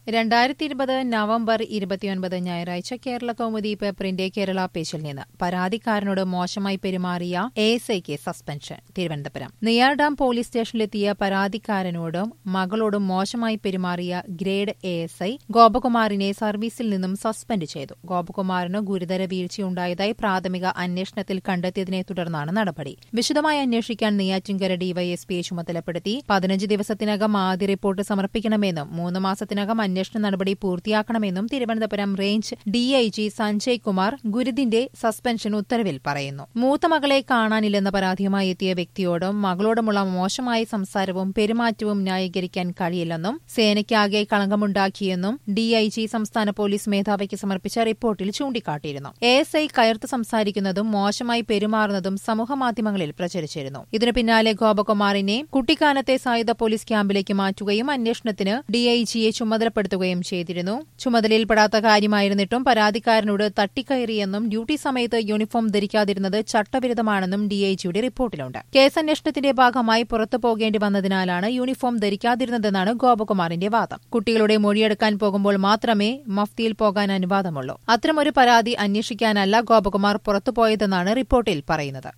രണ്ടായിരത്തി ഇരുപത് നവംബർ ഇരുപത്തിയൊൻപത് ഞായറാഴ്ച കേരള കൗമുദി പേപ്പറിന്റെ കേരള പേജിൽ നിന്ന് പരാതിക്കാരനോട് മോശമായി പെരുമാറിയ എ എസ് ഐക്ക് suspension Thiruvananthapuram Neyyar dam police സ്റ്റേഷനിലെത്തിയ പരാതിക്കാരനോടും മകളോടും മോശമായി പെരുമാറിയ ഗ്രേഡ് എ എസ് ഐ ഗോപകുമാറിനെ സർവീസിൽ നിന്നും സസ്പെൻഡ് ചെയ്തു ഗോപകുമാറിന് ഗുരുതര വീഴ്ചയുണ്ടായതായി പ്രാഥമിക അന്വേഷണത്തിൽ കണ്ടെത്തിയതിനെ തുടർന്നാണ് നടപടി വിശദമായി അന്വേഷിക്കാൻ നെയ്യാറ്റിൻകര ഡിവൈഎസ്പിയെ ചുമതലപ്പെടുത്തി പതിനഞ്ച് ദിവസത്തിനകം ആദ്യ റിപ്പോർട്ട് സമർപ്പിക്കണമെന്നും മൂന്ന് മാസത്തിനകം അന്വേഷണ നടപടി പൂർത്തിയാക്കണമെന്നും തിരുവനന്തപുരം റേഞ്ച് ഡിഐജി സഞ്ജയ് കുമാർ ഗുരുദിന്റെ സസ്പെൻഷൻ ഉത്തരവിൽ പറയുന്നു മൂത്ത മകളെ കാണാനില്ലെന്ന പരാതിയുമായി എത്തിയ വ്യക്തിയോടും മകളോടുമുള്ള മോശമായ സംസാരവും പെരുമാറ്റവും ന്യായീകരിക്കാൻ കഴിയില്ലെന്നും സേനയ്ക്കാകെ കളങ്കമുണ്ടാക്കിയെന്നും ഡിഐജി സംസ്ഥാന പോലീസ് മേധാവിക്ക് സമർപ്പിച്ച റിപ്പോർട്ടിൽ ചൂണ്ടിക്കാട്ടിയിരുന്നു എ എസ് ഐ കയർത്ത് സംസാരിക്കുന്നതും മോശമായി പെരുമാറുന്നതും സമൂഹമാധ്യമങ്ങളിൽ പ്രചരിച്ചിരുന്നു ഇതിനു പിന്നാലെ ഗോപകുമാറിനെ കുട്ടിക്കാനത്തെ സായുധ പോലീസ് ക്യാമ്പിലേക്ക് മാറ്റുകയും അന്വേഷണത്തിന് ഡിഐജിയെ ചുമതലപ്പെടുത്തുകയും ചെയ്തിരുന്നു ചുമതലയിൽപ്പെടാത്ത കാര്യമായിരുന്നിട്ടും പരാതിക്കാരനോട് തട്ടിക്കയറിയെന്നും ഡ്യൂട്ടി സമയത്ത് യൂണിഫോം ധരിക്കാതിരുന്നത് ചട്ടവിരുദ്ധമാണെന്നും ഡിഐജിയുടെ റിപ്പോർട്ടിലുണ്ട് കേസന്വേഷണത്തിന്റെ ഭാഗമായി പുറത്തു പോകേണ്ടി വന്നതിനാലാണ് യൂണിഫോം ധരിക്കാതിരുന്നതെന്നാണ് ഗോപകുമാറിന്റെ വാദം കുട്ടികളുടെ മൊഴിയെടുക്കാൻ പോകുമ്പോൾ മാത്രമേ മഫ്തിയിൽ പോകാൻ അനുവാദമുള്ളൂ അത്തരമൊരു പരാതി അന്വേഷിക്കാനല്ല ഗോപകുമാർ പുറത്തുപോയതെന്നാണ് റിപ്പോർട്ടിൽ പറയുന്നത്